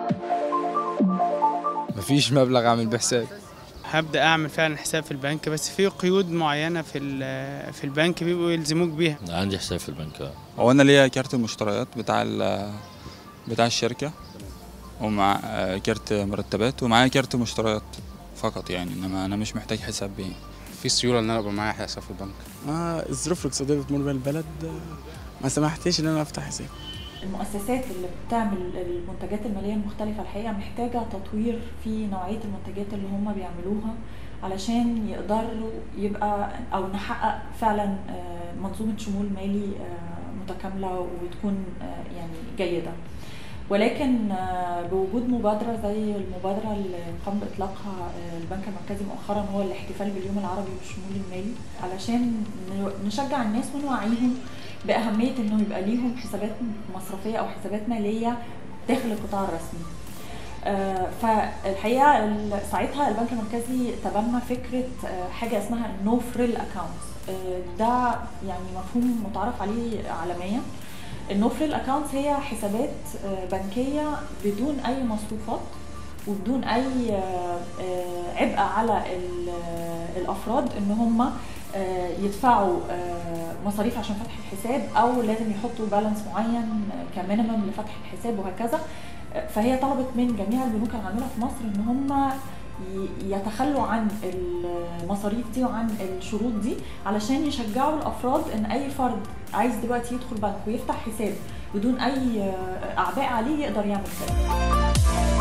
مفيش مبلغ اعمل بيه حساب هبدا اعمل فعلا حساب في البنك بس في قيود معينه في ال- في البنك بيبقوا يلزموك بيها عندي حساب في البنك آه. هو انا ليا كارت المشتريات بتاع ال- بتاع الشركه ومع آه، كارت مرتبات ومعايا كارت مشتريات فقط يعني انما انا مش محتاج حساب بيه في سيوله ان انا ابقى معايا حساب في البنك آه الظروف الاقتصاديه اللي بتمر بيها البلد آه، ما سمحتليش ان انا افتح حساب المؤسسات اللي بتعمل المنتجات المالية المختلفة الحقيقة محتاجة تطوير في نوعية المنتجات اللي هم بيعملوها علشان يقدروا يبقى أو نحقق فعلا آه، منظومة شمول مالي آه، متكاملة وتكون آه، يعني جيدة ولكن آه، بوجود مبادرة زي المبادرة اللي قام بإطلاقها آه، البنك المركزي مؤخرا هو الاحتفال باليوم العربي بالشمول المالي علشان ن- نشجع الناس ونوعيهم بأهمية إنه يبقى ليهم حسابات مصرفية أو حسابات مالية داخل القطاع الرسمي. آه، فالحقيقة ال- ساعتها البنك المركزي تبنى فكرة آه، حاجة اسمها نو فريل أكاونت ده يعني مفهوم متعارف عليه عالميا النو فريل أكاونتس هي حسابات آه، بنكية بدون أي مصروفات وبدون أي آه، آه، عبء على ال- آه، الأفراد إن هم آه، يدفعوا آه، مصاريف عشان فتح الحساب او لازم يحطوا بالانس معين آه، كمينيمم لفتح الحساب وهكذا آه، فهي طلبت من جميع البنوك العامله في مصر ان هم ي- يتخلوا عن المصاريف دي وعن الشروط دي علشان يشجعوا الافراد ان اي فرد عايز دلوقتي يدخل بنك ويفتح حساب بدون اي آه، اعباء عليه يقدر يعمل كده